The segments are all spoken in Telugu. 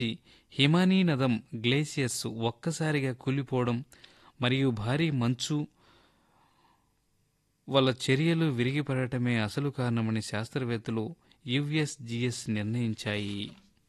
హిమానీ నదం గ్లేసియర్స్ ఒక్కసారిగా కూలిపోవడం మరియు భారీ మంచు వల్ల చర్యలు విరిగిపడటమే అసలు కారణమని శాస్త్రవేత్తలు యుఎస్జిఎస్ నిర్ణయించాయి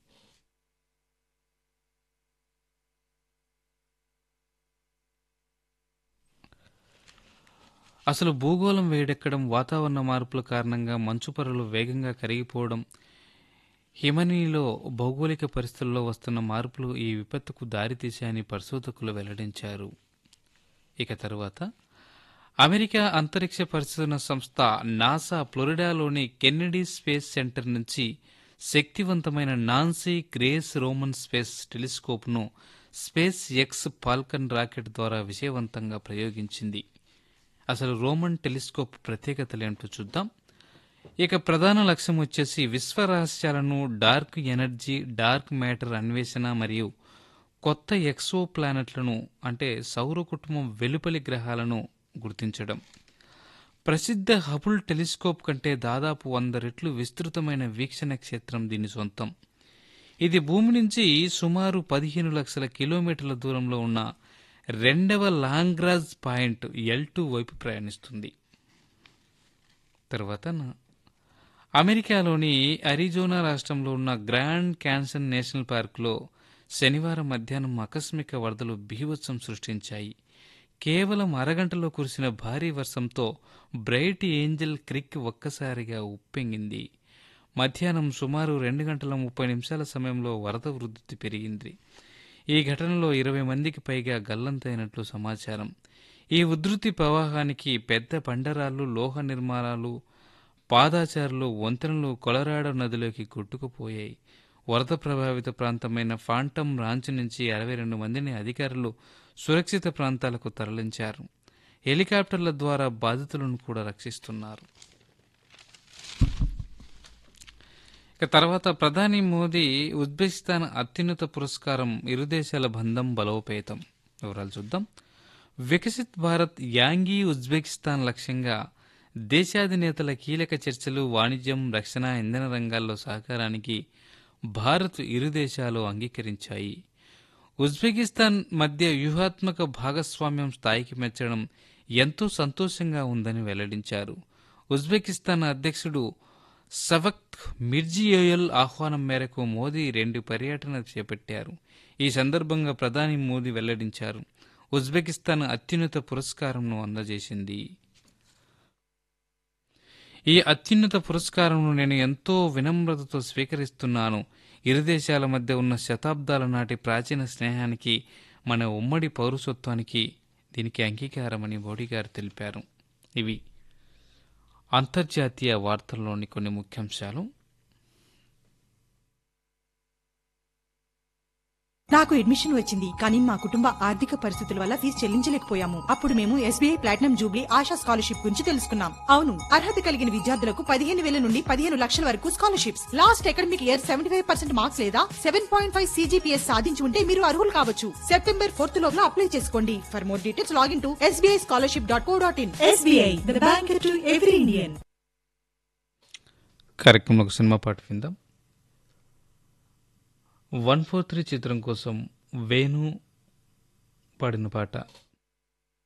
అసలు భూగోళం వేడెక్కడం వాతావరణ మార్పుల కారణంగా మంచు పొరలు వేగంగా కరిగిపోవడం హిమనీలో భౌగోళిక పరిస్థితుల్లో వస్తున్న మార్పులు ఈ విపత్తుకు దారితీశాయని పరిశోధకులు వెల్లడించారు ఇక తరువాత అమెరికా అంతరిక్ష పరిశోధన సంస్థ నాసా ఫ్లోరిడాలోని కెన్నెడీ స్పేస్ సెంటర్ నుంచి శక్తివంతమైన నాన్సీ గ్రేస్ రోమన్ స్పేస్ టెలిస్కోప్ను స్పేస్ ఎక్స్ ఫాల్కన్ రాకెట్ ద్వారా విజయవంతంగా ప్రయోగించింది అసలు రోమన్ టెలిస్కోప్ ప్రత్యేకతలేంటో చూద్దాం ఇక ప్రధాన లక్ష్యం వచ్చేసి విశ్వ రహస్యాలను డార్క్ ఎనర్జీ డార్క్ మ్యాటర్ అన్వేషణ మరియు కొత్త ఎక్సో ప్లానెట్లను అంటే సౌర కుటుంబం వెలుపలి గ్రహాలను గుర్తించడం ప్రసిద్ధ హబుల్ టెలిస్కోప్ కంటే దాదాపు వంద రెట్లు విస్తృతమైన వీక్షణ క్షేత్రం దీని సొంతం ఇది భూమి నుంచి సుమారు పదిహేను లక్షల కిలోమీటర్ల దూరంలో ఉన్న రెండవ లాంగ్రాజ్ పాయింట్ ఎల్ టూ వైపు ప్రయాణిస్తుంది తర్వాత నా- అమెరికాలోని అరిజోనా రాష్ట్రంలో ఉన్న గ్రాండ్ క్యాన్సన్ నేషనల్ పార్కులో శనివారం మధ్యాహ్నం ఆకస్మిక వరదలు బీభత్సం సృష్టించాయి కేవలం అరగంటలో కురిసిన భారీ వర్షంతో బ్రైట్ ఏంజల్ క్రిక్ ఒక్కసారిగా ఉప్పెంగింది మధ్యాహ్నం సుమారు రెండు గంటల ముప్పై నిమిషాల సమయంలో వరద వృద్ధి పెరిగింది ఈ ఘటనలో ఇరవై మందికి పైగా గల్లంతైనట్లు సమాచారం ఈ ఉధృతి ప్రవాహానికి పెద్ద బండరాళ్ళు లోహ నిర్మాణాలు పాదాచారులు వంతెనలు కొలరాడో నదిలోకి కొట్టుకుపోయాయి వరద ప్రభావిత ప్రాంతమైన ఫాంటమ్ రాంచ్ నుంచి అరవై రెండు మందిని అధికారులు సురక్షిత ప్రాంతాలకు తరలించారు హెలికాప్టర్ల ద్వారా బాధితులను కూడా రక్షిస్తున్నారు ఇక తర్వాత ప్రధాని మోదీ ఉజ్బెకిస్తాన్ అత్యున్నత పురస్కారం ఇరు దేశాల బంధం బలోపేతం వివరాలు చూద్దాం వికసిత్ భారత్ యాంగీ ఉజ్బెకిస్తాన్ లక్ష్యంగా దేశాధినేతల కీలక చర్చలు వాణిజ్యం రక్షణ ఇంధన రంగాల్లో సహకారానికి భారత్ ఇరు దేశాలు అంగీకరించాయి ఉజ్బెకిస్తాన్ మధ్య వ్యూహాత్మక భాగస్వామ్యం స్థాయికి మెచ్చడం ఎంతో సంతోషంగా ఉందని వెల్లడించారు ఉజ్బెకిస్తాన్ అధ్యక్షుడు సవక్ మిర్జియోయల్ ఆహ్వానం మేరకు మోదీ రెండు పర్యటన చేపట్టారు ఈ సందర్భంగా ప్రధాని మోదీ వెల్లడించారు ఉజ్బెకిస్తాన్ అత్యున్నత పురస్కారంను అందజేసింది ఈ అత్యున్నత పురస్కారంను నేను ఎంతో వినమ్రతతో స్వీకరిస్తున్నాను ఇరు దేశాల మధ్య ఉన్న శతాబ్దాల నాటి ప్రాచీన స్నేహానికి మన ఉమ్మడి పౌరసత్వానికి దీనికి అంగీకారమని మోడీ గారు తెలిపారు ఇవి అంతర్జాతీయ వార్తల్లోని కొన్ని ముఖ్యాంశాలు నాకు అడ్మిషన్ వచ్చింది కానీ మా కుటుంబ ఆర్థిక పరిస్థితుల వల్ల ఫీజు చెల్లించలేకపోయాము అప్పుడు మేము SBI platinum jubilee Asha scholarship గురించి తెలుసుకున్నాం అవును అర్హత కలిగిన విద్యార్థులకు పదిహేను వేల నుండి పదిహేను లక్షల వరకు scholarships last academic year seventy five percent marks లేదా సెవెన్ పాయింట్ ఫైవ్ సీజీపీఎస్ సాధించి ఉంటే మీరు అర్హులు కావచ్చు సెప్టెంబర్ ఫోర్త్ లోపల అప్లై చేసుకోండి for more details login to SBI scholarship dot co dot in SBI the bank to every Indian కార్యక్రమంలో ఒక సినిమా పాట విందాం వన్ ఫోర్ త్రీ చిత్రం కోసం వేణు పాడిన పాట